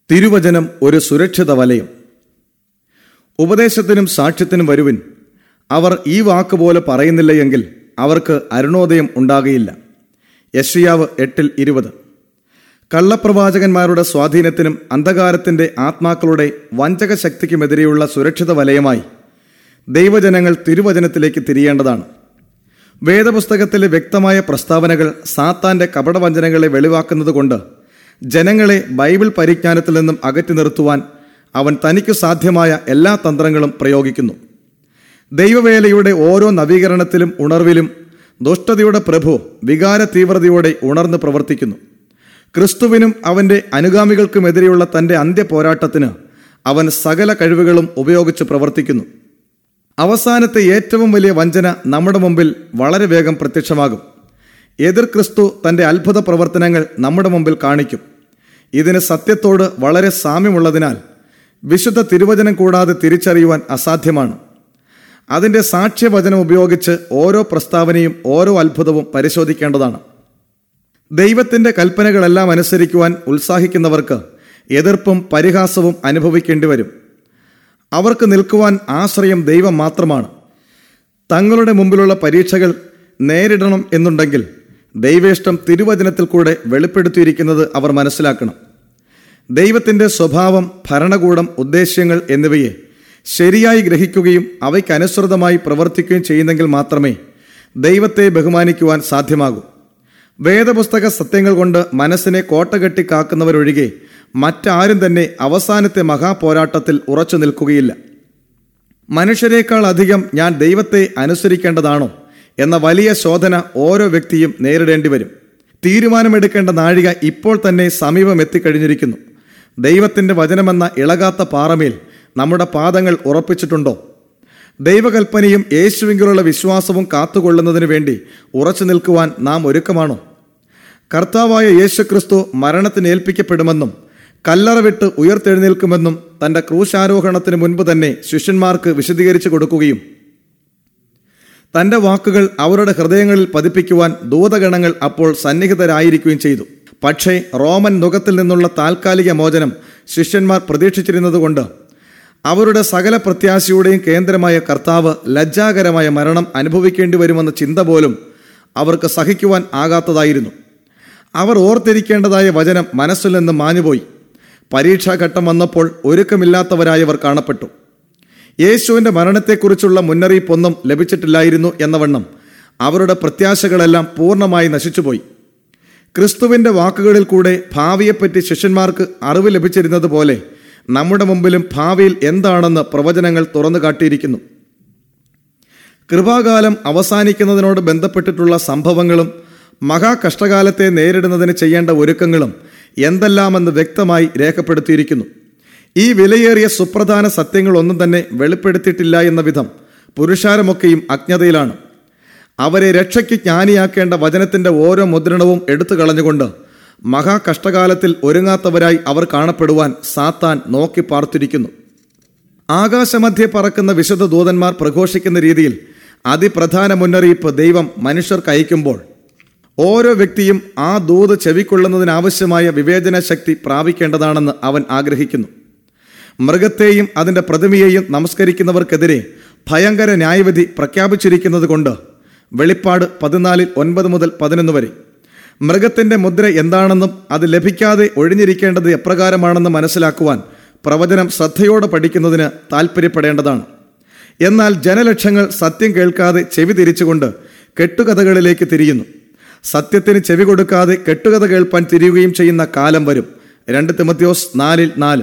തിരുവചനം ഒരു സുരക്ഷിത വലയം ഉപദേശത്തിനും സാക്ഷ്യത്തിനും വരുവിൻ അവർ ഈ വാക്ക് പോലെ പറയുന്നില്ല എങ്കിൽ അവർക്ക് അരുണോദയം ഉണ്ടാകുകയില്ല യഷിയാവ് എട്ടിൽ ഇരുപത് കള്ളപ്രവാചകന്മാരുടെ സ്വാധീനത്തിനും അന്ധകാരത്തിന്റെ ആത്മാക്കളുടെ വഞ്ചക ശക്തിക്കുമെതിരെയുള്ള സുരക്ഷിത വലയമായി ദൈവജനങ്ങൾ തിരുവചനത്തിലേക്ക് തിരിയേണ്ടതാണ് വേദപുസ്തകത്തിലെ വ്യക്തമായ പ്രസ്താവനകൾ സാത്താന്റെ കപടവഞ്ചനകളെ വെളിവാക്കുന്നതുകൊണ്ട് ജനങ്ങളെ ബൈബിൾ പരിജ്ഞാനത്തിൽ നിന്നും അകറ്റി നിർത്തുവാൻ അവൻ തനിക്ക് സാധ്യമായ എല്ലാ തന്ത്രങ്ങളും പ്രയോഗിക്കുന്നു ദൈവവേലയുടെ ഓരോ നവീകരണത്തിലും ഉണർവിലും ദുഷ്ടതയുടെ പ്രഭു വികാര തീവ്രതയോടെ ഉണർന്ന് പ്രവർത്തിക്കുന്നു ക്രിസ്തുവിനും അവന്റെ അനുഗാമികൾക്കുമെതിരെയുള്ള തന്റെ അന്ത്യ പോരാട്ടത്തിന് അവൻ സകല കഴിവുകളും ഉപയോഗിച്ച് പ്രവർത്തിക്കുന്നു അവസാനത്തെ ഏറ്റവും വലിയ വഞ്ചന നമ്മുടെ മുമ്പിൽ വളരെ വേഗം പ്രത്യക്ഷമാകും എതിർ ക്രിസ്തു തന്റെ അത്ഭുത പ്രവർത്തനങ്ങൾ നമ്മുടെ മുമ്പിൽ കാണിക്കും ഇതിന് സത്യത്തോട് വളരെ സാമ്യമുള്ളതിനാൽ വിശുദ്ധ തിരുവചനം കൂടാതെ തിരിച്ചറിയുവാൻ അസാധ്യമാണ് അതിന്റെ സാക്ഷ്യവചനം ഉപയോഗിച്ച് ഓരോ പ്രസ്താവനയും ഓരോ അത്ഭുതവും പരിശോധിക്കേണ്ടതാണ് ദൈവത്തിന്റെ കൽപ്പനകളെല്ലാം അനുസരിക്കുവാൻ ഉത്സാഹിക്കുന്നവർക്ക് എതിർപ്പും പരിഹാസവും അനുഭവിക്കേണ്ടി വരും അവർക്ക് നിൽക്കുവാൻ ആശ്രയം ദൈവം മാത്രമാണ് തങ്ങളുടെ മുമ്പിലുള്ള പരീക്ഷകൾ നേരിടണം എന്നുണ്ടെങ്കിൽ ദൈവേഷ്ടം തിരുവചനത്തിൽ കൂടെ വെളിപ്പെടുത്തിയിരിക്കുന്നത് അവർ മനസ്സിലാക്കണം ദൈവത്തിന്റെ സ്വഭാവം ഭരണകൂടം ഉദ്ദേശ്യങ്ങൾ എന്നിവയെ ശരിയായി ഗ്രഹിക്കുകയും അവയ്ക്കനുസൃതമായി പ്രവർത്തിക്കുകയും ചെയ്യുന്നെങ്കിൽ മാത്രമേ ദൈവത്തെ ബഹുമാനിക്കുവാൻ സാധ്യമാകൂ വേദപുസ്തക സത്യങ്ങൾ കൊണ്ട് മനസ്സിനെ കോട്ടകെട്ടി കാക്കുന്നവരൊഴികെ മറ്റാരും തന്നെ അവസാനത്തെ മഹാപോരാട്ടത്തിൽ ഉറച്ചു നിൽക്കുകയില്ല മനുഷ്യരെക്കാൾ അധികം ഞാൻ ദൈവത്തെ അനുസരിക്കേണ്ടതാണോ എന്ന വലിയ ശോധന ഓരോ വ്യക്തിയും നേരിടേണ്ടി വരും തീരുമാനമെടുക്കേണ്ട നാഴിക ഇപ്പോൾ തന്നെ സമീപം എത്തിക്കഴിഞ്ഞിരിക്കുന്നു ദൈവത്തിന്റെ വചനമെന്ന ഇളകാത്ത പാറമേൽ നമ്മുടെ പാദങ്ങൾ ഉറപ്പിച്ചിട്ടുണ്ടോ ദൈവകൽപ്പനയും യേശുവിങ്കിലുള്ള വിശ്വാസവും കാത്തുകൊള്ളുന്നതിനു വേണ്ടി ഉറച്ചു നിൽക്കുവാൻ നാം ഒരുക്കമാണോ കർത്താവായ യേശുക്രിസ്തു മരണത്തിന് ഏൽപ്പിക്കപ്പെടുമെന്നും കല്ലറ വിട്ട് ഉയർത്തെഴുന്നേൽക്കുമെന്നും തന്റെ ക്രൂശാരോഹണത്തിന് മുൻപ് തന്നെ ശിഷ്യന്മാർക്ക് വിശദീകരിച്ചു കൊടുക്കുകയും തന്റെ വാക്കുകൾ അവരുടെ ഹൃദയങ്ങളിൽ പതിപ്പിക്കുവാൻ ദൂതഗണങ്ങൾ അപ്പോൾ സന്നിഹിതരായിരിക്കുകയും ചെയ്തു പക്ഷേ റോമൻ നുഖത്തിൽ നിന്നുള്ള താൽക്കാലിക മോചനം ശിഷ്യന്മാർ പ്രതീക്ഷിച്ചിരുന്നതുകൊണ്ട് അവരുടെ സകല പ്രത്യാശയുടെയും കേന്ദ്രമായ കർത്താവ് ലജ്ജാകരമായ മരണം അനുഭവിക്കേണ്ടി വരുമെന്ന ചിന്ത പോലും അവർക്ക് സഹിക്കുവാൻ ആകാത്തതായിരുന്നു അവർ ഓർത്തിരിക്കേണ്ടതായ വചനം മനസ്സിൽ നിന്ന് മാഞ്ഞുപോയി പരീക്ഷാഘട്ടം വന്നപ്പോൾ ഒരുക്കമില്ലാത്തവരായവർ കാണപ്പെട്ടു യേശുവിന്റെ മരണത്തെക്കുറിച്ചുള്ള മുന്നറിയിപ്പൊന്നും ലഭിച്ചിട്ടില്ലായിരുന്നു എന്നവണ്ണം അവരുടെ പ്രത്യാശകളെല്ലാം പൂർണ്ണമായി നശിച്ചുപോയി ക്രിസ്തുവിന്റെ വാക്കുകളിൽ കൂടെ ഭാവിയെപ്പറ്റി ശിഷ്യന്മാർക്ക് അറിവ് ലഭിച്ചിരുന്നത് പോലെ നമ്മുടെ മുമ്പിലും ഭാവിയിൽ എന്താണെന്ന് പ്രവചനങ്ങൾ തുറന്നു കാട്ടിയിരിക്കുന്നു കൃപാകാലം അവസാനിക്കുന്നതിനോട് ബന്ധപ്പെട്ടിട്ടുള്ള സംഭവങ്ങളും മഹാകഷ്ടകാലത്തെ നേരിടുന്നതിന് ചെയ്യേണ്ട ഒരുക്കങ്ങളും എന്തെല്ലാമെന്ന് വ്യക്തമായി രേഖപ്പെടുത്തിയിരിക്കുന്നു ഈ വിലയേറിയ സുപ്രധാന സത്യങ്ങളൊന്നും തന്നെ വെളിപ്പെടുത്തിയിട്ടില്ല എന്ന വിധം പുരുഷാരമൊക്കെയും അജ്ഞതയിലാണ് അവരെ രക്ഷയ്ക്ക് ജ്ഞാനിയാക്കേണ്ട വചനത്തിന്റെ ഓരോ മുദ്രണവും എടുത്തു കളഞ്ഞുകൊണ്ട് മഹാകഷ്ടകാലത്തിൽ ഒരുങ്ങാത്തവരായി അവർ കാണപ്പെടുവാൻ സാത്താൻ നോക്കി പാർത്തിരിക്കുന്നു ആകാശമധ്യെ പറക്കുന്ന വിശുദ്ധ ദൂതന്മാർ പ്രഘോഷിക്കുന്ന രീതിയിൽ അതിപ്രധാന മുന്നറിയിപ്പ് ദൈവം മനുഷ്യർക്ക് അയക്കുമ്പോൾ ഓരോ വ്യക്തിയും ആ ദൂത് ചെവിക്കൊള്ളുന്നതിനാവശ്യമായ വിവേചന ശക്തി പ്രാപിക്കേണ്ടതാണെന്ന് അവൻ ആഗ്രഹിക്കുന്നു മൃഗത്തെയും അതിന്റെ പ്രതിമയെയും നമസ്കരിക്കുന്നവർക്കെതിരെ ഭയങ്കര ന്യായവിധി പ്രഖ്യാപിച്ചിരിക്കുന്നത് കൊണ്ട് വെളിപ്പാട് പതിനാലിൽ ഒൻപത് മുതൽ പതിനൊന്ന് വരെ മൃഗത്തിന്റെ മുദ്ര എന്താണെന്നും അത് ലഭിക്കാതെ ഒഴിഞ്ഞിരിക്കേണ്ടത് എപ്രകാരമാണെന്ന് മനസ്സിലാക്കുവാൻ പ്രവചനം ശ്രദ്ധയോടെ പഠിക്കുന്നതിന് താൽപ്പര്യപ്പെടേണ്ടതാണ് എന്നാൽ ജനലക്ഷങ്ങൾ സത്യം കേൾക്കാതെ ചെവി തിരിച്ചുകൊണ്ട് കെട്ടുകഥകളിലേക്ക് തിരിയുന്നു സത്യത്തിന് ചെവി കൊടുക്കാതെ കെട്ടുകഥ കേൾപ്പാൻ തിരിയുകയും ചെയ്യുന്ന കാലം വരും രണ്ട് തിമത്യോസ് നാലിൽ നാല്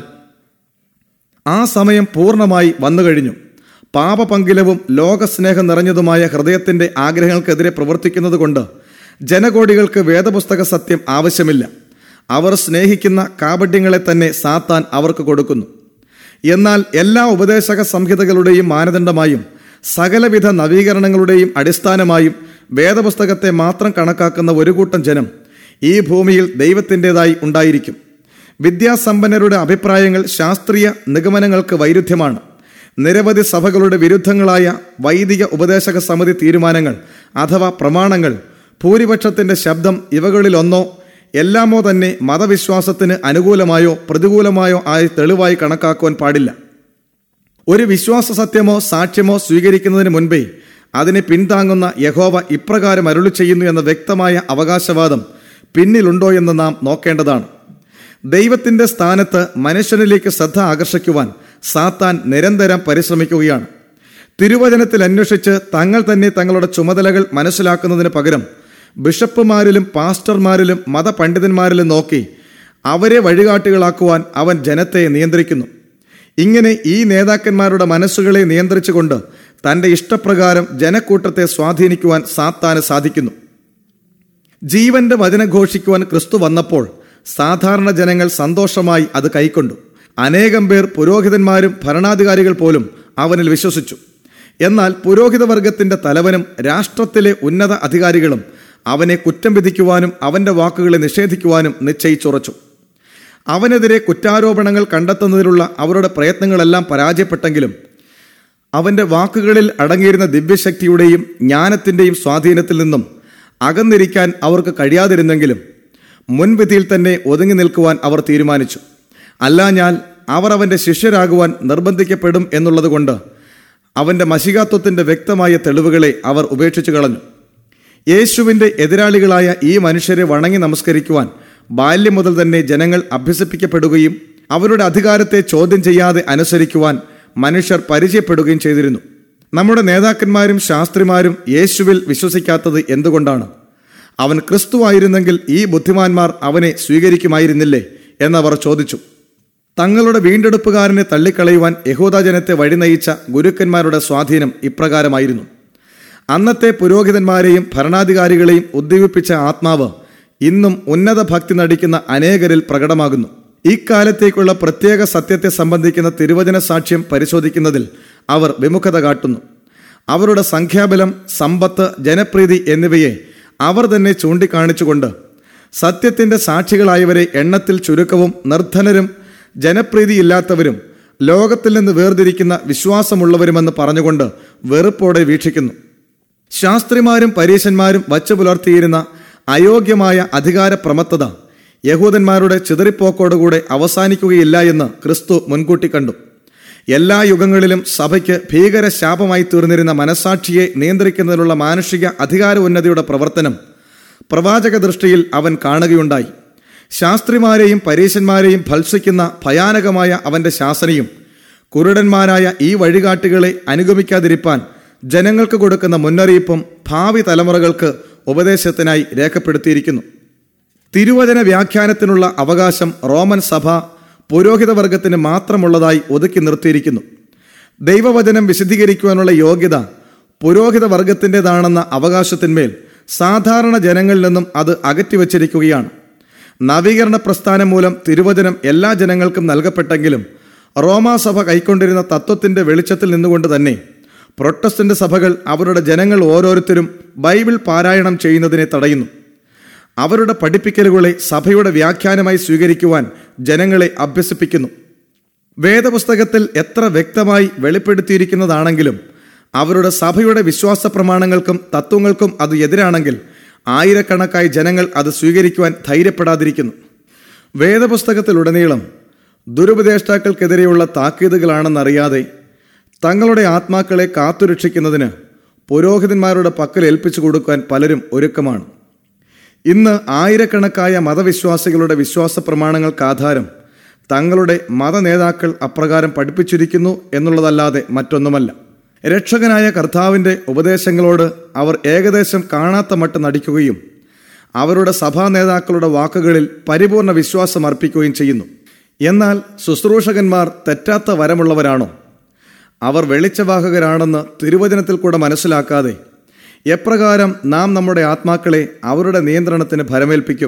ആ സമയം പൂർണ്ണമായി വന്നു കഴിഞ്ഞു പാപപങ്കിലവും ലോകസ്നേഹം നിറഞ്ഞതുമായ ഹൃദയത്തിന്റെ ആഗ്രഹങ്ങൾക്കെതിരെ പ്രവർത്തിക്കുന്നത് കൊണ്ട് ജനകോടികൾക്ക് വേദപുസ്തക സത്യം ആവശ്യമില്ല അവർ സ്നേഹിക്കുന്ന കാപട്യങ്ങളെ തന്നെ സാത്താൻ അവർക്ക് കൊടുക്കുന്നു എന്നാൽ എല്ലാ ഉപദേശക സംഹിതകളുടെയും മാനദണ്ഡമായും സകലവിധ നവീകരണങ്ങളുടെയും അടിസ്ഥാനമായും വേദപുസ്തകത്തെ മാത്രം കണക്കാക്കുന്ന ഒരു കൂട്ടം ജനം ഈ ഭൂമിയിൽ ദൈവത്തിൻ്റെതായി ഉണ്ടായിരിക്കും വിദ്യാസമ്പന്നരുടെ അഭിപ്രായങ്ങൾ ശാസ്ത്രീയ നിഗമനങ്ങൾക്ക് വൈരുദ്ധ്യമാണ് നിരവധി സഭകളുടെ വിരുദ്ധങ്ങളായ വൈദിക ഉപദേശക സമിതി തീരുമാനങ്ങൾ അഥവാ പ്രമാണങ്ങൾ ഭൂരിപക്ഷത്തിന്റെ ശബ്ദം ഇവകളിലൊന്നോ എല്ലാമോ തന്നെ മതവിശ്വാസത്തിന് അനുകൂലമായോ പ്രതികൂലമായോ ആയി തെളിവായി കണക്കാക്കുവാൻ പാടില്ല ഒരു വിശ്വാസ സത്യമോ സാക്ഷ്യമോ സ്വീകരിക്കുന്നതിന് മുൻപേ അതിനെ പിന്താങ്ങുന്ന യഹോവ ഇപ്രകാരം അരുളി ചെയ്യുന്നു എന്ന വ്യക്തമായ അവകാശവാദം പിന്നിലുണ്ടോ എന്ന് നാം നോക്കേണ്ടതാണ് ദൈവത്തിന്റെ സ്ഥാനത്ത് മനുഷ്യനിലേക്ക് ശ്രദ്ധ ആകർഷിക്കുവാൻ സാത്താൻ നിരന്തരം പരിശ്രമിക്കുകയാണ് തിരുവചനത്തിൽ അന്വേഷിച്ച് തങ്ങൾ തന്നെ തങ്ങളുടെ ചുമതലകൾ മനസ്സിലാക്കുന്നതിന് പകരം ബിഷപ്പുമാരിലും പാസ്റ്റർമാരിലും മതപണ്ഡിതന്മാരിലും നോക്കി അവരെ വഴികാട്ടികളാക്കുവാൻ അവൻ ജനത്തെ നിയന്ത്രിക്കുന്നു ഇങ്ങനെ ഈ നേതാക്കന്മാരുടെ മനസ്സുകളെ നിയന്ത്രിച്ചുകൊണ്ട് തന്റെ ഇഷ്ടപ്രകാരം ജനക്കൂട്ടത്തെ സ്വാധീനിക്കുവാൻ സാത്താന് സാധിക്കുന്നു ജീവന്റെ വചനം ഘോഷിക്കുവാൻ ക്രിസ്തു വന്നപ്പോൾ സാധാരണ ജനങ്ങൾ സന്തോഷമായി അത് കൈക്കൊണ്ടു അനേകം പേർ പുരോഹിതന്മാരും ഭരണാധികാരികൾ പോലും അവനിൽ വിശ്വസിച്ചു എന്നാൽ പുരോഹിത വർഗത്തിന്റെ തലവനും രാഷ്ട്രത്തിലെ ഉന്നത അധികാരികളും അവനെ കുറ്റം വിധിക്കുവാനും അവന്റെ വാക്കുകളെ നിഷേധിക്കുവാനും നിശ്ചയിച്ചുറച്ചു അവനെതിരെ കുറ്റാരോപണങ്ങൾ കണ്ടെത്തുന്നതിലുള്ള അവരുടെ പ്രയത്നങ്ങളെല്ലാം പരാജയപ്പെട്ടെങ്കിലും അവന്റെ വാക്കുകളിൽ അടങ്ങിയിരുന്ന ദിവ്യശക്തിയുടെയും ജ്ഞാനത്തിന്റെയും സ്വാധീനത്തിൽ നിന്നും അകന്നിരിക്കാൻ അവർക്ക് കഴിയാതിരുന്നെങ്കിലും മുൻവിധിയിൽ തന്നെ ഒതുങ്ങി നിൽക്കുവാൻ അവർ തീരുമാനിച്ചു അല്ലാഞ്ഞാൽ അവർ അവന്റെ ശിഷ്യരാകുവാൻ നിർബന്ധിക്കപ്പെടും എന്നുള്ളതുകൊണ്ട് അവന്റെ മഷികാത്വത്തിന്റെ വ്യക്തമായ തെളിവുകളെ അവർ ഉപേക്ഷിച്ചു കളഞ്ഞു യേശുവിന്റെ എതിരാളികളായ ഈ മനുഷ്യരെ വണങ്ങി നമസ്കരിക്കുവാൻ ബാല്യം മുതൽ തന്നെ ജനങ്ങൾ അഭ്യസിപ്പിക്കപ്പെടുകയും അവരുടെ അധികാരത്തെ ചോദ്യം ചെയ്യാതെ അനുസരിക്കുവാൻ മനുഷ്യർ പരിചയപ്പെടുകയും ചെയ്തിരുന്നു നമ്മുടെ നേതാക്കന്മാരും ശാസ്ത്രിമാരും യേശുവിൽ വിശ്വസിക്കാത്തത് എന്തുകൊണ്ടാണ് അവൻ ക്രിസ്തുവായിരുന്നെങ്കിൽ ഈ ബുദ്ധിമാന്മാർ അവനെ സ്വീകരിക്കുമായിരുന്നില്ലേ എന്നവർ ചോദിച്ചു തങ്ങളുടെ വീണ്ടെടുപ്പുകാരനെ തള്ളിക്കളയുവാൻ യഹൂദാജനത്തെ വഴിനയിച്ച ഗുരുക്കന്മാരുടെ സ്വാധീനം ഇപ്രകാരമായിരുന്നു അന്നത്തെ പുരോഹിതന്മാരെയും ഭരണാധികാരികളെയും ഉദ്ദീപിപ്പിച്ച ആത്മാവ് ഇന്നും ഉന്നത ഭക്തി നടിക്കുന്ന അനേകരിൽ പ്രകടമാകുന്നു ഇക്കാലത്തേക്കുള്ള പ്രത്യേക സത്യത്തെ സംബന്ധിക്കുന്ന തിരുവചന സാക്ഷ്യം പരിശോധിക്കുന്നതിൽ അവർ വിമുഖത കാട്ടുന്നു അവരുടെ സംഖ്യാബലം സമ്പത്ത് ജനപ്രീതി എന്നിവയെ അവർ തന്നെ ചൂണ്ടിക്കാണിച്ചുകൊണ്ട് സത്യത്തിന്റെ സാക്ഷികളായവരെ എണ്ണത്തിൽ ചുരുക്കവും നിർധനരും ജനപ്രീതിയില്ലാത്തവരും ലോകത്തിൽ നിന്ന് വേർതിരിക്കുന്ന വിശ്വാസമുള്ളവരുമെന്ന് പറഞ്ഞുകൊണ്ട് വെറുപ്പോടെ വീക്ഷിക്കുന്നു ശാസ്ത്രിമാരും പരീശന്മാരും വച്ചു പുലർത്തിയിരുന്ന അയോഗ്യമായ അധികാര പ്രമത്തത യഹൂദന്മാരുടെ ചിതറിപ്പോക്കോടുകൂടെ അവസാനിക്കുകയില്ല എന്ന് ക്രിസ്തു മുൻകൂട്ടി കണ്ടു എല്ലാ യുഗങ്ങളിലും സഭയ്ക്ക് ഭീകര ശാപമായി തീർന്നിരുന്ന മനസാക്ഷിയെ നിയന്ത്രിക്കുന്നതിനുള്ള മാനുഷിക അധികാര ഉന്നതിയുടെ പ്രവർത്തനം പ്രവാചക ദൃഷ്ടിയിൽ അവൻ കാണുകയുണ്ടായി ശാസ്ത്രിമാരെയും പരീശന്മാരെയും ഭത്സിക്കുന്ന ഭയാനകമായ അവന്റെ ശാസനയും കുരുടന്മാരായ ഈ വഴികാട്ടികളെ അനുഗമിക്കാതിരിപ്പാൻ ജനങ്ങൾക്ക് കൊടുക്കുന്ന മുന്നറിയിപ്പും ഭാവി തലമുറകൾക്ക് ഉപദേശത്തിനായി രേഖപ്പെടുത്തിയിരിക്കുന്നു തിരുവചന വ്യാഖ്യാനത്തിനുള്ള അവകാശം റോമൻ സഭ പുരോഹിതവർഗത്തിന് മാത്രമുള്ളതായി ഒതുക്കി നിർത്തിയിരിക്കുന്നു ദൈവവചനം വിശദീകരിക്കുവാനുള്ള യോഗ്യത പുരോഹിത വർഗത്തിൻ്റെതാണെന്ന അവകാശത്തിന്മേൽ സാധാരണ ജനങ്ങളിൽ നിന്നും അത് അകറ്റിവച്ചിരിക്കുകയാണ് നവീകരണ പ്രസ്ഥാനം മൂലം തിരുവചനം എല്ലാ ജനങ്ങൾക്കും നൽകപ്പെട്ടെങ്കിലും റോമാസഭ കൈക്കൊണ്ടിരുന്ന തത്വത്തിന്റെ വെളിച്ചത്തിൽ നിന്നുകൊണ്ട് തന്നെ പ്രൊട്ടസ്റ്റന്റ് സഭകൾ അവരുടെ ജനങ്ങൾ ഓരോരുത്തരും ബൈബിൾ പാരായണം ചെയ്യുന്നതിനെ തടയുന്നു അവരുടെ പഠിപ്പിക്കലുകളെ സഭയുടെ വ്യാഖ്യാനമായി സ്വീകരിക്കുവാൻ ജനങ്ങളെ അഭ്യസിപ്പിക്കുന്നു വേദപുസ്തകത്തിൽ എത്ര വ്യക്തമായി വെളിപ്പെടുത്തിയിരിക്കുന്നതാണെങ്കിലും അവരുടെ സഭയുടെ വിശ്വാസ പ്രമാണങ്ങൾക്കും തത്വങ്ങൾക്കും അത് എതിരാണെങ്കിൽ ആയിരക്കണക്കായി ജനങ്ങൾ അത് സ്വീകരിക്കുവാൻ ധൈര്യപ്പെടാതിരിക്കുന്നു വേദപുസ്തകത്തിലുടനീളം ദുരുപദേഷ്ടാക്കൾക്കെതിരെയുള്ള താക്കീതുകളാണെന്നറിയാതെ തങ്ങളുടെ ആത്മാക്കളെ കാത്തുരക്ഷിക്കുന്നതിന് പുരോഹിതന്മാരുടെ പക്കൽ ഏൽപ്പിച്ചു കൊടുക്കാൻ പലരും ഒരുക്കമാണ് ഇന്ന് ആയിരക്കണക്കായ മതവിശ്വാസികളുടെ വിശ്വാസ പ്രമാണങ്ങൾക്ക് ആധാരം തങ്ങളുടെ മതനേതാക്കൾ അപ്രകാരം പഠിപ്പിച്ചിരിക്കുന്നു എന്നുള്ളതല്ലാതെ മറ്റൊന്നുമല്ല രക്ഷകനായ കർത്താവിൻ്റെ ഉപദേശങ്ങളോട് അവർ ഏകദേശം കാണാത്ത മട്ട് നടിക്കുകയും അവരുടെ സഭാ നേതാക്കളുടെ വാക്കുകളിൽ പരിപൂർണ വിശ്വാസം അർപ്പിക്കുകയും ചെയ്യുന്നു എന്നാൽ ശുശ്രൂഷകന്മാർ തെറ്റാത്ത വരമുള്ളവരാണോ അവർ വെളിച്ചവാഹകരാണെന്ന് തിരുവചനത്തിൽ കൂടെ മനസ്സിലാക്കാതെ എപ്രകാരം നാം നമ്മുടെ ആത്മാക്കളെ അവരുടെ നിയന്ത്രണത്തിന് ഭരമേൽപ്പിക്കും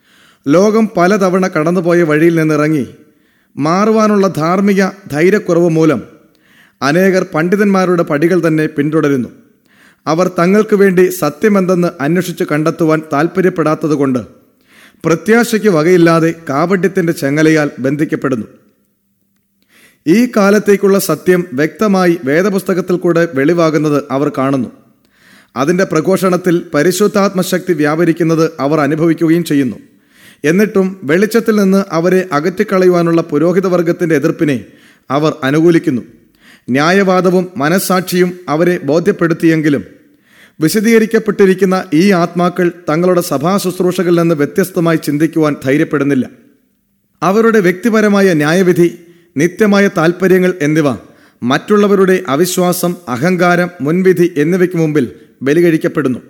ലോകം പലതവണ കടന്നുപോയ വഴിയിൽ നിന്നിറങ്ങി മാറുവാനുള്ള ധാർമ്മിക ധൈര്യക്കുറവ് മൂലം അനേകർ പണ്ഡിതന്മാരുടെ പടികൾ തന്നെ പിന്തുടരുന്നു അവർ തങ്ങൾക്ക് വേണ്ടി സത്യമെന്തെന്ന് അന്വേഷിച്ച് കണ്ടെത്തുവാൻ താല്പര്യപ്പെടാത്തതുകൊണ്ട് പ്രത്യാശയ്ക്ക് വകയില്ലാതെ കാപട്യത്തിന്റെ ചെങ്ങലയാൽ ബന്ധിക്കപ്പെടുന്നു ഈ കാലത്തേക്കുള്ള സത്യം വ്യക്തമായി വേദപുസ്തകത്തിൽ കൂടെ വെളിവാകുന്നത് അവർ കാണുന്നു അതിന്റെ പ്രഘോഷണത്തിൽ പരിശുദ്ധാത്മശക്തി വ്യാപരിക്കുന്നത് അവർ അനുഭവിക്കുകയും ചെയ്യുന്നു എന്നിട്ടും വെളിച്ചത്തിൽ നിന്ന് അവരെ അകറ്റിക്കളയുവാനുള്ള പുരോഹിതവർഗത്തിന്റെ എതിർപ്പിനെ അവർ അനുകൂലിക്കുന്നു ന്യായവാദവും മനസ്സാക്ഷിയും അവരെ ബോധ്യപ്പെടുത്തിയെങ്കിലും വിശദീകരിക്കപ്പെട്ടിരിക്കുന്ന ഈ ആത്മാക്കൾ തങ്ങളുടെ സഭാ ശുശ്രൂഷകളിൽ നിന്ന് വ്യത്യസ്തമായി ചിന്തിക്കുവാൻ ധൈര്യപ്പെടുന്നില്ല അവരുടെ വ്യക്തിപരമായ ന്യായവിധി നിത്യമായ താൽപ്പര്യങ്ങൾ എന്നിവ മറ്റുള്ളവരുടെ അവിശ്വാസം അഹങ്കാരം മുൻവിധി എന്നിവയ്ക്ക് മുമ്പിൽ ബലികഴിക്കപ്പെടുന്നു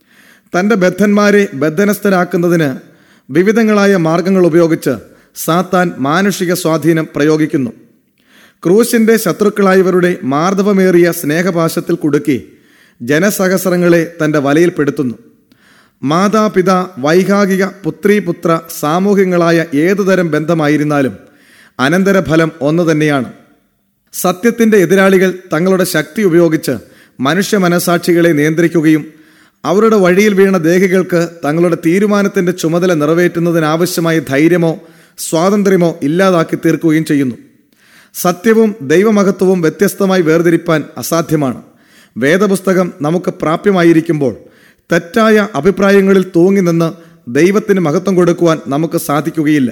തന്റെ ബദ്ധന്മാരെ ബദ്ധനസ്ഥരാക്കുന്നതിന് വിവിധങ്ങളായ മാർഗങ്ങൾ ഉപയോഗിച്ച് സാത്താൻ മാനുഷിക സ്വാധീനം പ്രയോഗിക്കുന്നു ക്രൂശിന്റെ ശത്രുക്കളായവരുടെ മാർദ്ദവമേറിയ സ്നേഹപാശത്തിൽ കുടുക്കി ജനസഹസ്രങ്ങളെ തന്റെ വലയിൽപ്പെടുത്തുന്നു മാതാപിത വൈകാകിക പുത്രീപുത്ര സാമൂഹികങ്ങളായ ഏതുതരം ബന്ധമായിരുന്നാലും അനന്തരഫലം ഒന്നു തന്നെയാണ് സത്യത്തിന്റെ എതിരാളികൾ തങ്ങളുടെ ശക്തി ഉപയോഗിച്ച് മനുഷ്യ മനസാക്ഷികളെ നിയന്ത്രിക്കുകയും അവരുടെ വഴിയിൽ വീണ ദേഹികൾക്ക് തങ്ങളുടെ തീരുമാനത്തിന്റെ ചുമതല നിറവേറ്റുന്നതിനാവശ്യമായ ധൈര്യമോ സ്വാതന്ത്ര്യമോ ഇല്ലാതാക്കി തീർക്കുകയും ചെയ്യുന്നു സത്യവും ദൈവമഹത്വവും വ്യത്യസ്തമായി വേർതിരിപ്പാൻ അസാധ്യമാണ് വേദപുസ്തകം നമുക്ക് പ്രാപ്യമായിരിക്കുമ്പോൾ തെറ്റായ അഭിപ്രായങ്ങളിൽ തൂങ്ങി നിന്ന് ദൈവത്തിന് മഹത്വം കൊടുക്കുവാൻ നമുക്ക് സാധിക്കുകയില്ല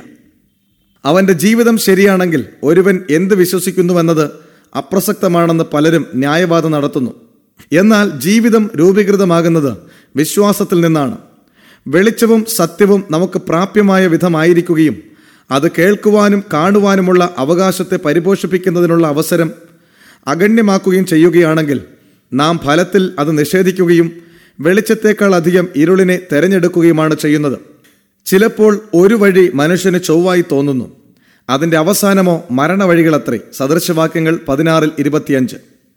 അവന്റെ ജീവിതം ശരിയാണെങ്കിൽ ഒരുവൻ എന്ത് വിശ്വസിക്കുന്നുവെന്നത് അപ്രസക്തമാണെന്ന് പലരും ന്യായവാദം നടത്തുന്നു എന്നാൽ ജീവിതം രൂപീകൃതമാകുന്നത് വിശ്വാസത്തിൽ നിന്നാണ് വെളിച്ചവും സത്യവും നമുക്ക് പ്രാപ്യമായ വിധമായിരിക്കുകയും അത് കേൾക്കുവാനും കാണുവാനുമുള്ള അവകാശത്തെ പരിപോഷിപ്പിക്കുന്നതിനുള്ള അവസരം അഗണ്യമാക്കുകയും ചെയ്യുകയാണെങ്കിൽ നാം ഫലത്തിൽ അത് നിഷേധിക്കുകയും വെളിച്ചത്തേക്കാൾ അധികം ഇരുളിനെ തെരഞ്ഞെടുക്കുകയുമാണ് ചെയ്യുന്നത് ചിലപ്പോൾ ഒരു വഴി മനുഷ്യന് ചൊവ്വായി തോന്നുന്നു അതിന്റെ അവസാനമോ മരണവഴികളത്രേ സദൃശവാക്യങ്ങൾ പതിനാറിൽ ഇരുപത്തിയഞ്ച്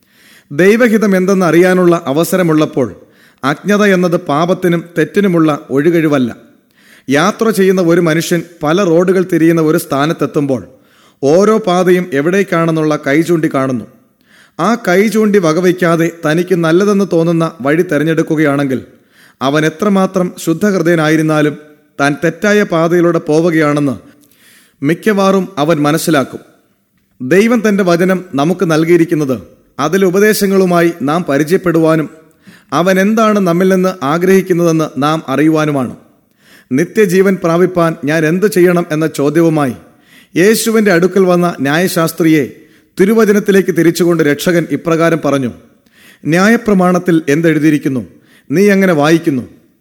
ദൈവഹിതം എന്തെന്ന് അറിയാനുള്ള അവസരമുള്ളപ്പോൾ അജ്ഞത എന്നത് പാപത്തിനും തെറ്റിനുമുള്ള ഒഴുകഴിവല്ല യാത്ര ചെയ്യുന്ന ഒരു മനുഷ്യൻ പല റോഡുകൾ തിരിയുന്ന ഒരു സ്ഥാനത്തെത്തുമ്പോൾ ഓരോ പാതയും എവിടേക്കാണെന്നുള്ള കൈ ചൂണ്ടി കാണുന്നു ആ കൈ ചൂണ്ടി വകവയ്ക്കാതെ തനിക്ക് നല്ലതെന്ന് തോന്നുന്ന വഴി തെരഞ്ഞെടുക്കുകയാണെങ്കിൽ അവൻ എത്രമാത്രം ശുദ്ധഹൃദയനായിരുന്നാലും താൻ തെറ്റായ പാതയിലൂടെ പോവുകയാണെന്ന് മിക്കവാറും അവൻ മനസ്സിലാക്കും ദൈവം തന്റെ വചനം നമുക്ക് നൽകിയിരിക്കുന്നത് അതിൽ ഉപദേശങ്ങളുമായി നാം പരിചയപ്പെടുവാനും അവൻ എന്താണ് നമ്മിൽ നിന്ന് ആഗ്രഹിക്കുന്നതെന്ന് നാം അറിയുവാനുമാണ് നിത്യജീവൻ പ്രാപിപ്പാൻ ഞാൻ എന്തു ചെയ്യണം എന്ന ചോദ്യവുമായി യേശുവിന്റെ അടുക്കൽ വന്ന ന്യായശാസ്ത്രിയെ തിരുവചനത്തിലേക്ക് തിരിച്ചുകൊണ്ട് രക്ഷകൻ ഇപ്രകാരം പറഞ്ഞു ന്യായപ്രമാണത്തിൽ എന്തെഴുതിയിരിക്കുന്നു നീ എങ്ങനെ വായിക്കുന്നു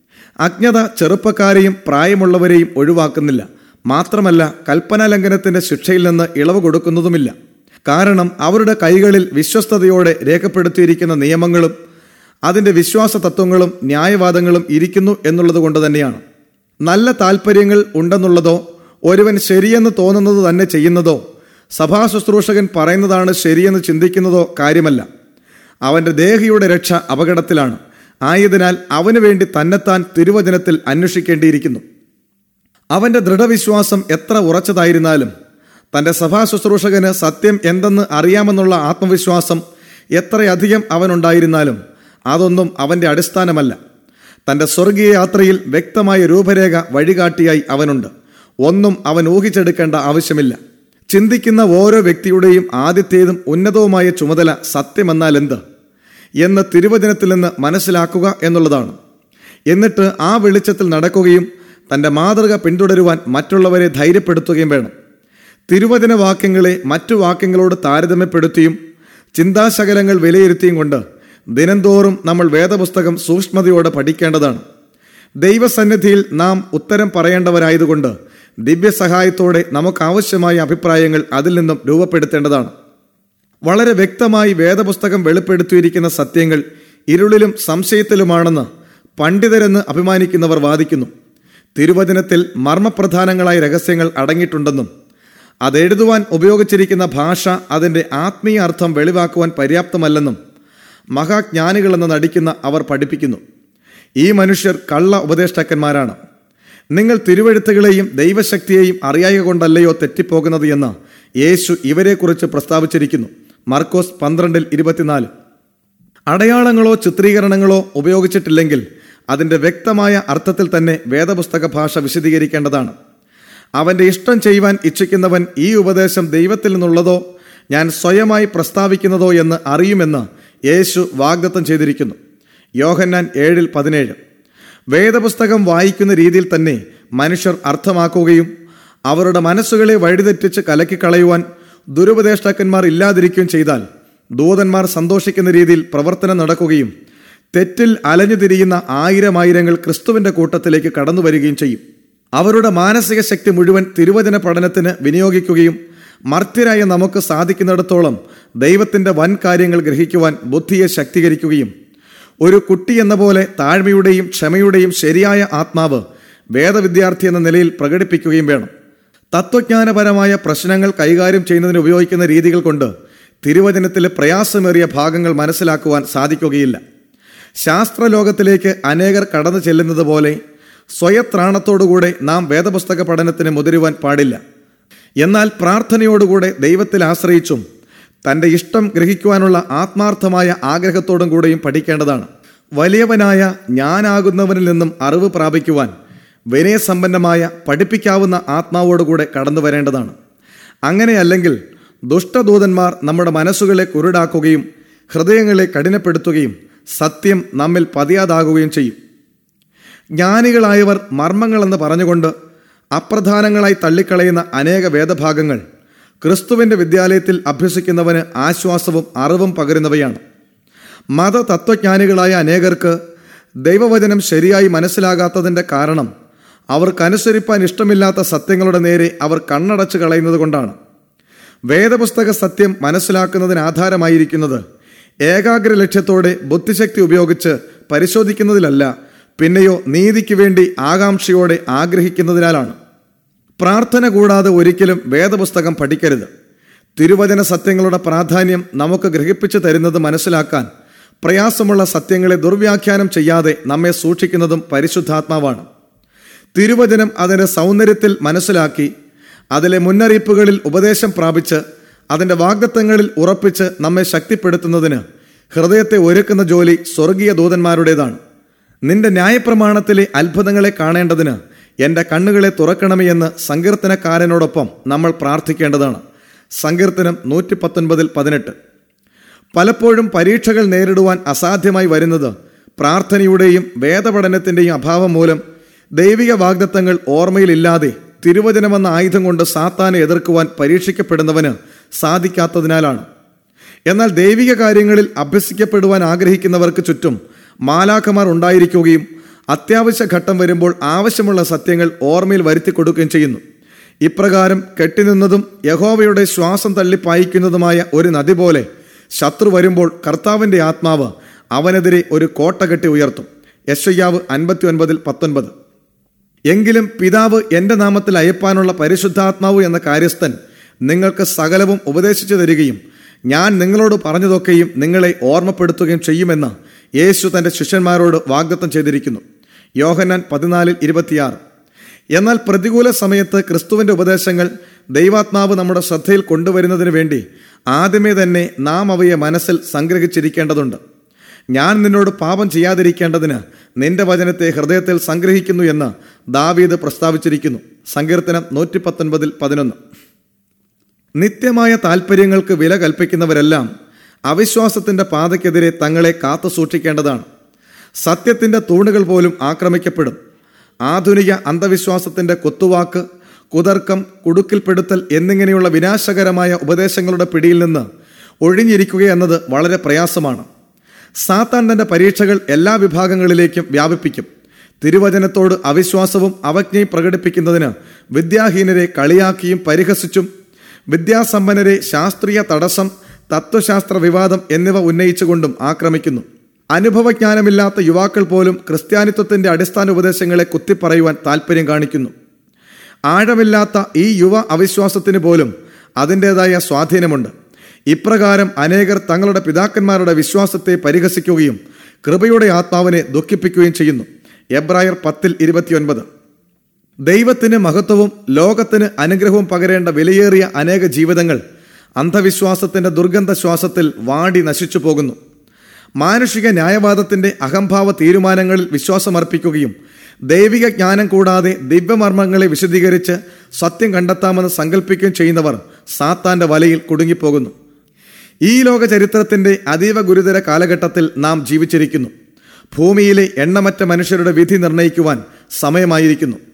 അജ്ഞത ചെറുപ്പക്കാരെയും പ്രായമുള്ളവരെയും ഒഴിവാക്കുന്നില്ല മാത്രമല കൽപ്പനാലംഘനത്തിന്റെ ശിക്ഷയിൽ നിന്ന് ഇളവ് കൊടുക്കുന്നതുമില്ല കാരണം അവരുടെ കൈകളിൽ വിശ്വസ്തയോടെ രേഖപ്പെടുത്തിയിരിക്കുന്ന നിയമങ്ങളും അതിന്റെ വിശ്വാസ തത്വങ്ങളും ന്യായവാദങ്ങളും ഇരിക്കുന്നു എന്നുള്ളത് കൊണ്ട് തന്നെയാണ് നല്ല താല്പര്യങ്ങൾ ഉണ്ടെന്നുള്ളതോ ഒരുവൻ ശരിയെന്ന് തോന്നുന്നത് തന്നെ ചെയ്യുന്നതോ സഭാ ശുശ്രൂഷകൻ പറയുന്നതാണ് ശരിയെന്ന് ചിന്തിക്കുന്നതോ കാര്യമല്ല അവന്റെ ദേഹിയുടെ രക്ഷ അപകടത്തിലാണ് ആയതിനാൽ അവനു വേണ്ടി തന്നെത്താൻ തിരുവചനത്തിൽ അന്വേഷിക്കേണ്ടിയിരിക്കുന്നു അവന്റെ ദൃഢവിശ്വാസം എത്ര ഉറച്ചതായിരുന്നാലും തന്റെ സഭാ ശുശ്രൂഷകന് സത്യം എന്തെന്ന് അറിയാമെന്നുള്ള ആത്മവിശ്വാസം എത്രയധികം അവനുണ്ടായിരുന്നാലും അതൊന്നും അവന്റെ അടിസ്ഥാനമല്ല തന്റെ സ്വർഗീയ യാത്രയിൽ വ്യക്തമായ രൂപരേഖ വഴികാട്ടിയായി അവനുണ്ട് ഒന്നും അവൻ ഊഹിച്ചെടുക്കേണ്ട ആവശ്യമില്ല ചിന്തിക്കുന്ന ഓരോ വ്യക്തിയുടെയും ആദ്യത്തേതും ഉന്നതവുമായ ചുമതല സത്യമെന്നാൽ എന്ത് എന്ന് തിരുവചനത്തിൽ നിന്ന് മനസ്സിലാക്കുക എന്നുള്ളതാണ് എന്നിട്ട് ആ വെളിച്ചത്തിൽ നടക്കുകയും തന്റെ മാതൃക പിന്തുടരുവാൻ മറ്റുള്ളവരെ ധൈര്യപ്പെടുത്തുകയും വേണം തിരുവചന വാക്യങ്ങളെ മറ്റു വാക്യങ്ങളോട് താരതമ്യപ്പെടുത്തിയും ചിന്താശകലങ്ങൾ വിലയിരുത്തിയും കൊണ്ട് ദിനംതോറും നമ്മൾ വേദപുസ്തകം സൂക്ഷ്മതയോടെ പഠിക്കേണ്ടതാണ് ദൈവസന്നിധിയിൽ നാം ഉത്തരം പറയേണ്ടവരായതുകൊണ്ട് ദിവ്യസഹായത്തോടെ നമുക്ക് ആവശ്യമായ അഭിപ്രായങ്ങൾ അതിൽ നിന്നും രൂപപ്പെടുത്തേണ്ടതാണ് വളരെ വ്യക്തമായി വേദപുസ്തകം വെളിപ്പെടുത്തിയിരിക്കുന്ന സത്യങ്ങൾ ഇരുളിലും സംശയത്തിലുമാണെന്ന് പണ്ഡിതരെന്ന് അഭിമാനിക്കുന്നവർ വാദിക്കുന്നു തിരുവചനത്തിൽ മർമ്മപ്രധാനങ്ങളായ രഹസ്യങ്ങൾ അടങ്ങിയിട്ടുണ്ടെന്നും അതെഴുതുവാൻ ഉപയോഗിച്ചിരിക്കുന്ന ഭാഷ അതിൻ്റെ ആത്മീയ അർത്ഥം വെളിവാക്കുവാൻ പര്യാപ്തമല്ലെന്നും മഹാജ്ഞാനികളെന്ന് നടിക്കുന്ന അവർ പഠിപ്പിക്കുന്നു ഈ മനുഷ്യർ കള്ള ഉപദേഷ്ടാക്കന്മാരാണ് നിങ്ങൾ തിരുവഴുത്തുകളെയും ദൈവശക്തിയെയും അറിയായ കൊണ്ടല്ലയോ തെറ്റിപ്പോകുന്നത് എന്ന് യേശു ഇവരെക്കുറിച്ച് പ്രസ്താവിച്ചിരിക്കുന്നു മർക്കോസ് പന്ത്രണ്ടിൽ ഇരുപത്തിനാല് അടയാളങ്ങളോ ചിത്രീകരണങ്ങളോ ഉപയോഗിച്ചിട്ടില്ലെങ്കിൽ അതിന്റെ വ്യക്തമായ അർത്ഥത്തിൽ തന്നെ വേദപുസ്തക ഭാഷ വിശദീകരിക്കേണ്ടതാണ് അവന്റെ ഇഷ്ടം ചെയ്യുവാൻ ഇച്ഛിക്കുന്നവൻ ഈ ഉപദേശം ദൈവത്തിൽ നിന്നുള്ളതോ ഞാൻ സ്വയമായി പ്രസ്താവിക്കുന്നതോ എന്ന് അറിയുമെന്ന് യേശു വാഗ്ദത്തം ചെയ്തിരിക്കുന്നു യോഹന്നാൻ ഏഴിൽ പതിനേഴ് വേദപുസ്തകം വായിക്കുന്ന രീതിയിൽ തന്നെ മനുഷ്യർ അർത്ഥമാക്കുകയും അവരുടെ മനസ്സുകളെ വഴിതെറ്റിച്ച് കലക്കിക്കളയുവാൻ ദുരുപദേഷ്ടാക്കന്മാർ ഇല്ലാതിരിക്കുകയും ചെയ്താൽ ദൂതന്മാർ സന്തോഷിക്കുന്ന രീതിയിൽ പ്രവർത്തനം നടക്കുകയും തെറ്റിൽ അലഞ്ഞു തിരിയുന്ന ആയിരം ആയിരങ്ങൾ ക്രിസ്തുവിന്റെ കൂട്ടത്തിലേക്ക് കടന്നു വരികയും ചെയ്യും അവരുടെ മാനസിക ശക്തി മുഴുവൻ തിരുവചന പഠനത്തിന് വിനിയോഗിക്കുകയും മർത്യരായ നമുക്ക് സാധിക്കുന്നിടത്തോളം ദൈവത്തിന്റെ വൻ കാര്യങ്ങൾ ഗ്രഹിക്കുവാൻ ബുദ്ധിയെ ശക്തീകരിക്കുകയും ഒരു കുട്ടി എന്ന പോലെ താഴ്മയുടെയും ക്ഷമയുടെയും ശരിയായ ആത്മാവ് വേദവിദ്യാർത്ഥി എന്ന നിലയിൽ പ്രകടിപ്പിക്കുകയും വേണം തത്വജ്ഞാനപരമായ പ്രശ്നങ്ങൾ കൈകാര്യം ചെയ്യുന്നതിന് ഉപയോഗിക്കുന്ന രീതികൾ കൊണ്ട് തിരുവചനത്തിലെ പ്രയാസമേറിയ ഭാഗങ്ങൾ മനസ്സിലാക്കുവാൻ സാധിക്കുകയില്ല ശാസ്ത്രലോകത്തിലേക്ക് അനേകർ കടന്നു ചെല്ലുന്നത് പോലെ സ്വയത്രാണത്തോടുകൂടെ നാം വേദപുസ്തക പഠനത്തിന് മുതിരുവാൻ പാടില്ല എന്നാൽ പ്രാർത്ഥനയോടുകൂടെ ദൈവത്തിൽ ആശ്രയിച്ചും തന്റെ ഇഷ്ടം ഗ്രഹിക്കുവാനുള്ള ആത്മാർത്ഥമായ ആഗ്രഹത്തോടും കൂടെയും പഠിക്കേണ്ടതാണ് വലിയവനായ ഞാനാകുന്നവനിൽ നിന്നും അറിവ് പ്രാപിക്കുവാൻ വിനയസമ്പന്നമായ പഠിപ്പിക്കാവുന്ന ആത്മാവോടുകൂടെ കടന്നു വരേണ്ടതാണ് അങ്ങനെയല്ലെങ്കിൽ ദുഷ്ടദൂതന്മാർ നമ്മുടെ മനസ്സുകളെ കുരുടാക്കുകയും ഹൃദയങ്ങളെ കഠിനപ്പെടുത്തുകയും സത്യം നമ്മിൽ പതിയാതാകുകയും ചെയ്യും ജ്ഞാനികളായവർ മർമ്മങ്ങളെന്ന് പറഞ്ഞുകൊണ്ട് അപ്രധാനങ്ങളായി തള്ളിക്കളയുന്ന അനേക വേദഭാഗങ്ങൾ ക്രിസ്തുവിന്റെ വിദ്യാലയത്തിൽ അഭ്യസിക്കുന്നവന് ആശ്വാസവും അറിവും പകരുന്നവയാണ് മതതത്വജ്ഞാനികളായ അനേകർക്ക് ദൈവവചനം ശരിയായി മനസ്സിലാകാത്തതിന്റെ കാരണം അവർക്കനുസരിപ്പാൻ ഇഷ്ടമില്ലാത്ത സത്യങ്ങളുടെ നേരെ അവർ കണ്ണടച്ചു കളയുന്നത് കൊണ്ടാണ് വേദപുസ്തക സത്യം മനസ്സിലാക്കുന്നതിന് ആധാരമായിരിക്കുന്നത് ഏകാഗ്ര ലക്ഷ്യത്തോടെ ബുദ്ധിശക്തി ഉപയോഗിച്ച് പരിശോധിക്കുന്നതിലല്ല പിന്നെയോ നീതിക്ക് വേണ്ടി ആകാംക്ഷയോടെ ആഗ്രഹിക്കുന്നതിനാലാണ് പ്രാർത്ഥന കൂടാതെ ഒരിക്കലും വേദപുസ്തകം പഠിക്കരുത് തിരുവചന സത്യങ്ങളുടെ പ്രാധാന്യം നമുക്ക് ഗ്രഹിപ്പിച്ചു തരുന്നത് മനസ്സിലാക്കാൻ പ്രയാസമുള്ള സത്യങ്ങളെ ദുർവ്യാഖ്യാനം ചെയ്യാതെ നമ്മെ സൂക്ഷിക്കുന്നതും പരിശുദ്ധാത്മാവാണ് തിരുവചനം അതിൻ്റെ സൗന്ദര്യത്തിൽ മനസ്സിലാക്കി അതിലെ മുന്നറിയിപ്പുകളിൽ ഉപദേശം പ്രാപിച്ച് അതിൻ്റെ വാഗ്ദത്തങ്ങളിൽ ഉറപ്പിച്ച് നമ്മെ ശക്തിപ്പെടുത്തുന്നതിന് ഹൃദയത്തെ ഒരുക്കുന്ന ജോലി സ്വർഗീയ ദൂതന്മാരുടേതാണ് നിന്റെ ന്യായപ്രമാണത്തിലെ അത്ഭുതങ്ങളെ കാണേണ്ടതിന് എൻ്റെ കണ്ണുകളെ തുറക്കണമേ എന്ന് സങ്കീർത്തനക്കാരനോടൊപ്പം നമ്മൾ പ്രാർത്ഥിക്കേണ്ടതാണ് സങ്കീർത്തനം നൂറ്റി പത്തൊൻപതിൽ പതിനെട്ട് പലപ്പോഴും പരീക്ഷകൾ നേരിടുവാൻ അസാധ്യമായി വരുന്നത് പ്രാർത്ഥനയുടെയും വേദപഠനത്തിൻ്റെയും അഭാവം മൂലം ദൈവിക വാഗ്ദത്തങ്ങൾ ഓർമ്മയിലില്ലാതെ തിരുവചനമെന്ന ആയുധം കൊണ്ട് സാത്താനെ എതിർക്കുവാൻ പരീക്ഷിക്കപ്പെടുന്നവന് സാധിക്കാത്തതിനാലാണ് എന്നാൽ ദൈവിക കാര്യങ്ങളിൽ അഭ്യസിക്കപ്പെടുവാൻ ആഗ്രഹിക്കുന്നവർക്ക് ചുറ്റും മാലാഖമാർ ഉണ്ടായിരിക്കുകയും അത്യാവശ്യ ഘട്ടം വരുമ്പോൾ ആവശ്യമുള്ള സത്യങ്ങൾ ഓർമ്മയിൽ വരുത്തി കൊടുക്കുകയും ചെയ്യുന്നു ഇപ്രകാരം കെട്ടിനിന്നതും യഹോവയുടെ ശ്വാസം തള്ളി പായിക്കുന്നതുമായ ഒരു നദി പോലെ ശത്രു വരുമ്പോൾ കർത്താവിന്റെ ആത്മാവ് അവനെതിരെ ഒരു കോട്ട കെട്ടി ഉയർത്തും യശയ്യാവ് അൻപത്തി ഒൻപതിൽ പത്തൊൻപത് എങ്കിലും പിതാവ് എന്റെ നാമത്തിൽ അയപ്പാനുള്ള പരിശുദ്ധാത്മാവ് എന്ന കാര്യസ്ഥൻ നിങ്ങൾക്ക് സകലവും ഉപദേശിച്ചു തരികയും ഞാൻ നിങ്ങളോട് പറഞ്ഞതൊക്കെയും നിങ്ങളെ ഓർമ്മപ്പെടുത്തുകയും ചെയ്യുമെന്ന് യേശു തന്റെ ശിഷ്യന്മാരോട് വാഗ്ദത്തം ചെയ്തിരിക്കുന്നു യോഹന്നാൻ പതിനാലിൽ ഇരുപത്തിയാറ് എന്നാൽ പ്രതികൂല സമയത്ത് ക്രിസ്തുവിന്റെ ഉപദേശങ്ങൾ ദൈവാത്മാവ് നമ്മുടെ ശ്രദ്ധയിൽ കൊണ്ടുവരുന്നതിന് വേണ്ടി ആദ്യമേ തന്നെ നാം അവയെ മനസ്സിൽ സംഗ്രഹിച്ചിരിക്കേണ്ടതുണ്ട് ഞാൻ നിന്നോട് പാപം ചെയ്യാതിരിക്കേണ്ടതിന് നിന്റെ വചനത്തെ ഹൃദയത്തിൽ സംഗ്രഹിക്കുന്നു എന്ന് ദാവീദ് പ്രസ്താവിച്ചിരിക്കുന്നു സങ്കീർത്തനം നൂറ്റി പത്തൊൻപതിൽ പതിനൊന്ന് നിത്യമായ താൽപ്പര്യങ്ങൾക്ക് വില കൽപ്പിക്കുന്നവരെല്ലാം അവിശ്വാസത്തിന്റെ പാതയ്ക്കെതിരെ തങ്ങളെ കാത്തു സൂക്ഷിക്കേണ്ടതാണ് സത്യത്തിന്റെ തൂണുകൾ പോലും ആക്രമിക്കപ്പെടും ആധുനിക അന്ധവിശ്വാസത്തിന്റെ കൊത്തുവാക്ക് കുതർക്കം കുടുക്കിൽപ്പെടുത്തൽ എന്നിങ്ങനെയുള്ള വിനാശകരമായ ഉപദേശങ്ങളുടെ പിടിയിൽ നിന്ന് ഒഴിഞ്ഞിരിക്കുക എന്നത് വളരെ പ്രയാസമാണ് സാത്താൻ തന്റെ പരീക്ഷകൾ എല്ലാ വിഭാഗങ്ങളിലേക്കും വ്യാപിപ്പിക്കും തിരുവചനത്തോട് അവിശ്വാസവും അവജ്ഞയും പ്രകടിപ്പിക്കുന്നതിന് വിദ്യാഹീനരെ കളിയാക്കിയും പരിഹസിച്ചും വിദ്യാസമ്പന്നരെ ശാസ്ത്രീയ തടസ്സം തത്വശാസ്ത്ര വിവാദം എന്നിവ ഉന്നയിച്ചുകൊണ്ടും ആക്രമിക്കുന്നു അനുഭവജ്ഞാനമില്ലാത്ത യുവാക്കൾ പോലും ക്രിസ്ത്യാനിത്വത്തിന്റെ അടിസ്ഥാന ഉപദേശങ്ങളെ കുത്തിപ്പറയുവാൻ താല്പര്യം കാണിക്കുന്നു ആഴമില്ലാത്ത ഈ യുവ അവിശ്വാസത്തിന് പോലും അതിൻ്റെതായ സ്വാധീനമുണ്ട് ഇപ്രകാരം അനേകർ തങ്ങളുടെ പിതാക്കന്മാരുടെ വിശ്വാസത്തെ പരിഹസിക്കുകയും കൃപയുടെ ആത്മാവിനെ ദുഃഖിപ്പിക്കുകയും ചെയ്യുന്നു എബ്രായർ പത്തിൽ ഇരുപത്തിയൊൻപത് ദൈവത്തിന് മഹത്വവും ലോകത്തിന് അനുഗ്രഹവും പകരേണ്ട വിലയേറിയ അനേക ജീവിതങ്ങൾ അന്ധവിശ്വാസത്തിന്റെ ദുർഗന്ധ ശ്വാസത്തിൽ വാടി നശിച്ചു പോകുന്നു മാനുഷിക ന്യായവാദത്തിന്റെ അഹംഭാവ തീരുമാനങ്ങളിൽ വിശ്വാസമർപ്പിക്കുകയും ദൈവിക ജ്ഞാനം കൂടാതെ ദിവ്യമർമ്മങ്ങളെ വിശദീകരിച്ച് സത്യം കണ്ടെത്താമെന്ന് സങ്കല്പിക്കുകയും ചെയ്യുന്നവർ സാത്താന്റെ വലയിൽ കുടുങ്ങിപ്പോകുന്നു ഈ ലോക ചരിത്രത്തിന്റെ അതീവ ഗുരുതര കാലഘട്ടത്തിൽ നാം ജീവിച്ചിരിക്കുന്നു ഭൂമിയിലെ എണ്ണമറ്റ മനുഷ്യരുടെ വിധി നിർണയിക്കുവാൻ സമയമായിരിക്കുന്നു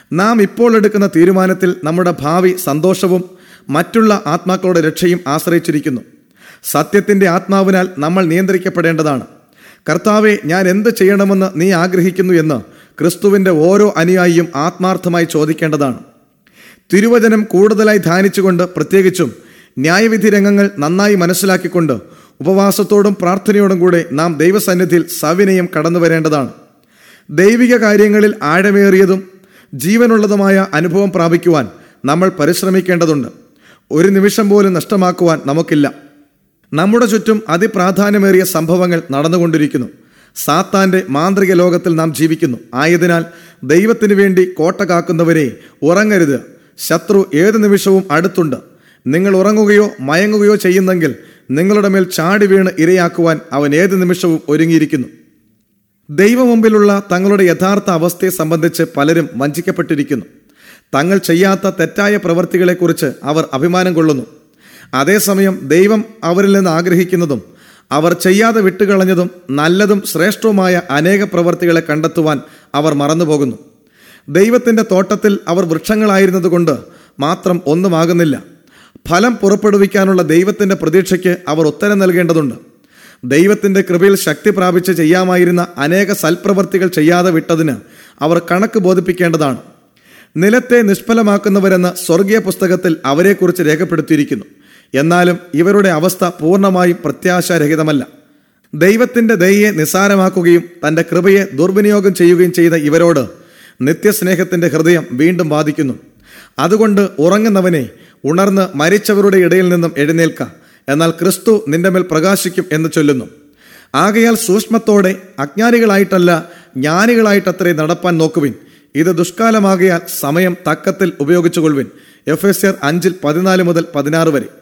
നാം ഇപ്പോൾ എടുക്കുന്ന തീരുമാനത്തിൽ നമ്മുടെ ഭാവി സന്തോഷവും മറ്റുള്ള ആത്മാക്കളുടെ രക്ഷയും ആശ്രയിച്ചിരിക്കുന്നു സത്യത്തിന്റെ ആത്മാവിനാൽ നമ്മൾ നിയന്ത്രിക്കപ്പെടേണ്ടതാണ് കർത്താവെ ഞാൻ എന്ത് ചെയ്യണമെന്ന് നീ ആഗ്രഹിക്കുന്നു എന്ന് ക്രിസ്തുവിന്റെ ഓരോ അനുയായിയും ആത്മാർത്ഥമായി ചോദിക്കേണ്ടതാണ് തിരുവചനം കൂടുതലായി ധ്യാനിച്ചുകൊണ്ട് പ്രത്യേകിച്ചും ന്യായവിധി രംഗങ്ങൾ നന്നായി മനസ്സിലാക്കിക്കൊണ്ട് ഉപവാസത്തോടും പ്രാർത്ഥനയോടും കൂടെ നാം ദൈവസന്നിധിയിൽ സവിനയം കടന്നു വരേണ്ടതാണ് ദൈവിക കാര്യങ്ങളിൽ ആഴമേറിയതും ജീവനുള്ളതുമായ അനുഭവം പ്രാപിക്കുവാൻ നമ്മൾ പരിശ്രമിക്കേണ്ടതുണ്ട് ഒരു നിമിഷം പോലും നഷ്ടമാക്കുവാൻ നമുക്കില്ല നമ്മുടെ ചുറ്റും അതിപ്രാധാന്യമേറിയ സംഭവങ്ങൾ നടന്നുകൊണ്ടിരിക്കുന്നു സാത്താന്റെ മാന്ത്രിക ലോകത്തിൽ നാം ജീവിക്കുന്നു ആയതിനാൽ ദൈവത്തിനു വേണ്ടി കോട്ട കാക്കുന്നവരെ ഉറങ്ങരുത് ശത്രു ഏത് നിമിഷവും അടുത്തുണ്ട് നിങ്ങൾ ഉറങ്ങുകയോ മയങ്ങുകയോ ചെയ്യുന്നെങ്കിൽ നിങ്ങളുടെ മേൽ ചാടി വീണ് ഇരയാക്കുവാൻ അവൻ ഏത് നിമിഷവും ഒരുങ്ങിയിരിക്കുന്നു ദൈവമുമ്പിലുള്ള തങ്ങളുടെ യഥാർത്ഥ അവസ്ഥയെ സംബന്ധിച്ച് പലരും വഞ്ചിക്കപ്പെട്ടിരിക്കുന്നു തങ്ങൾ ചെയ്യാത്ത തെറ്റായ പ്രവൃത്തികളെക്കുറിച്ച് അവർ അഭിമാനം കൊള്ളുന്നു അതേസമയം ദൈവം അവരിൽ നിന്ന് ആഗ്രഹിക്കുന്നതും അവർ ചെയ്യാതെ വിട്ടുകളഞ്ഞതും നല്ലതും ശ്രേഷ്ഠവുമായ അനേക പ്രവൃത്തികളെ കണ്ടെത്തുവാൻ അവർ മറന്നുപോകുന്നു ദൈവത്തിന്റെ തോട്ടത്തിൽ അവർ വൃക്ഷങ്ങളായിരുന്നതുകൊണ്ട് മാത്രം ഒന്നുമാകുന്നില്ല ഫലം പുറപ്പെടുവിക്കാനുള്ള ദൈവത്തിന്റെ പ്രതീക്ഷയ്ക്ക് അവർ ഉത്തരം നൽകേണ്ടതുണ്ട് ദൈവത്തിന്റെ കൃപയിൽ ശക്തി പ്രാപിച്ച് ചെയ്യാമായിരുന്ന അനേക സൽപ്രവർത്തികൾ ചെയ്യാതെ വിട്ടതിന് അവർ കണക്ക് ബോധിപ്പിക്കേണ്ടതാണ് നിലത്തെ നിഷ്ഫലമാക്കുന്നവരെന്ന് സ്വർഗീയ പുസ്തകത്തിൽ അവരെക്കുറിച്ച് രേഖപ്പെടുത്തിയിരിക്കുന്നു എന്നാലും ഇവരുടെ അവസ്ഥ പൂർണ്ണമായും പ്രത്യാശാരഹിതമല്ല ദൈവത്തിന്റെ ദയയെ നിസ്സാരമാക്കുകയും തന്റെ കൃപയെ ദുർവിനിയോഗം ചെയ്യുകയും ചെയ്ത ഇവരോട് നിത്യസ്നേഹത്തിന്റെ ഹൃദയം വീണ്ടും ബാധിക്കുന്നു അതുകൊണ്ട് ഉറങ്ങുന്നവനെ ഉണർന്ന് മരിച്ചവരുടെ ഇടയിൽ നിന്നും എഴുന്നേൽക്ക എന്നാൽ ക്രിസ്തു നിന്റെ മേൽ പ്രകാശിക്കും എന്ന് ചൊല്ലുന്നു ആകയാൽ സൂക്ഷ്മത്തോടെ അജ്ഞാനികളായിട്ടല്ല ജ്ഞാനികളായിട്ടത്രേ നടപ്പാൻ നോക്കുവിൻ ഇത് ദുഷ്കാലമാകയാൽ സമയം തക്കത്തിൽ ഉപയോഗിച്ചുകൊള്ളുവിൻ എഫ് എസ് ആർ അഞ്ചിൽ പതിനാല് മുതൽ പതിനാറ് വരെ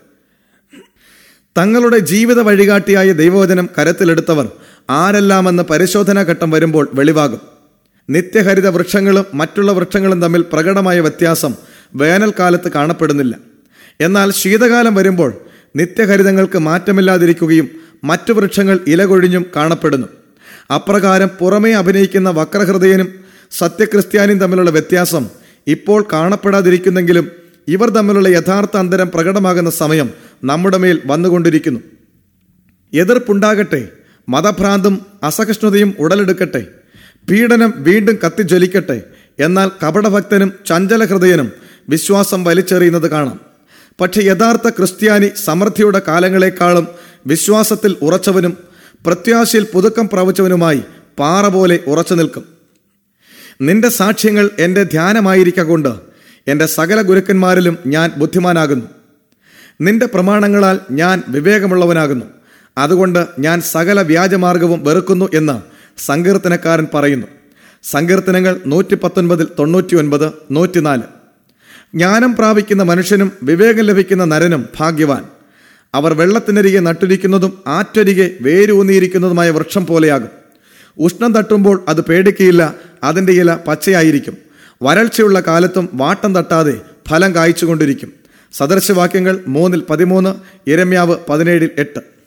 തങ്ങളുടെ ജീവിത വഴികാട്ടിയായ ദൈവവചനം കരത്തിലെടുത്തവർ ആരെല്ലാമെന്ന് പരിശോധനാ ഘട്ടം വരുമ്പോൾ വെളിവാകും നിത്യഹരിത വൃക്ഷങ്ങളും മറ്റുള്ള വൃക്ഷങ്ങളും തമ്മിൽ പ്രകടമായ വ്യത്യാസം വേനൽക്കാലത്ത് കാണപ്പെടുന്നില്ല എന്നാൽ ശീതകാലം വരുമ്പോൾ നിത്യഹരിതങ്ങൾക്ക് മാറ്റമില്ലാതിരിക്കുകയും മറ്റു വൃക്ഷങ്ങൾ ഇലകൊഴിഞ്ഞും കാണപ്പെടുന്നു അപ്രകാരം പുറമേ അഭിനയിക്കുന്ന വക്രഹൃദയനും സത്യക്രിസ്ത്യാനിയും തമ്മിലുള്ള വ്യത്യാസം ഇപ്പോൾ കാണപ്പെടാതിരിക്കുന്നെങ്കിലും ഇവർ തമ്മിലുള്ള യഥാർത്ഥ അന്തരം പ്രകടമാകുന്ന സമയം നമ്മുടെ മേൽ വന്നുകൊണ്ടിരിക്കുന്നു എതിർപ്പുണ്ടാകട്ടെ മതഭ്രാന്തും അസഹിഷ്ണുതയും ഉടലെടുക്കട്ടെ പീഡനം വീണ്ടും കത്തിജ്വലിക്കട്ടെ എന്നാൽ കപടഭക്തനും ചഞ്ചലഹൃദയനും വിശ്വാസം വലിച്ചെറിയുന്നത് കാണാം പക്ഷെ യഥാർത്ഥ ക്രിസ്ത്യാനി സമൃദ്ധിയുടെ കാലങ്ങളെക്കാളും വിശ്വാസത്തിൽ ഉറച്ചവനും പ്രത്യാശയിൽ പുതുക്കം പ്രാപിച്ചവനുമായി പാറ പോലെ ഉറച്ചു നിൽക്കും നിന്റെ സാക്ഷ്യങ്ങൾ എൻ്റെ ധ്യാനമായിരിക്കൊണ്ട് എൻ്റെ സകല ഗുരുക്കന്മാരിലും ഞാൻ ബുദ്ധിമാനാകുന്നു നിന്റെ പ്രമാണങ്ങളാൽ ഞാൻ വിവേകമുള്ളവനാകുന്നു അതുകൊണ്ട് ഞാൻ സകല വ്യാജമാർഗവും വെറുക്കുന്നു എന്ന് സങ്കീർത്തനക്കാരൻ പറയുന്നു സങ്കീർത്തനങ്ങൾ നൂറ്റി പത്തൊൻപതിൽ തൊണ്ണൂറ്റി ഒൻപത് നൂറ്റിനാല് ജ്ഞാനം പ്രാപിക്കുന്ന മനുഷ്യനും വിവേകം ലഭിക്കുന്ന നരനും ഭാഗ്യവാൻ അവർ വെള്ളത്തിനരികെ നട്ടിരിക്കുന്നതും ആറ്റരികെ വേരൂന്നിയിരിക്കുന്നതുമായ വൃക്ഷം പോലെയാകും ഉഷ്ണം തട്ടുമ്പോൾ അത് പേടിക്കയില്ല അതിൻ്റെ ഇല പച്ചയായിരിക്കും വരൾച്ചയുള്ള കാലത്തും വാട്ടം തട്ടാതെ ഫലം കായ്ച്ചുകൊണ്ടിരിക്കും സദൃശവാക്യങ്ങൾ മൂന്നിൽ പതിമൂന്ന് ഇരമ്യാവ് പതിനേഴിൽ എട്ട്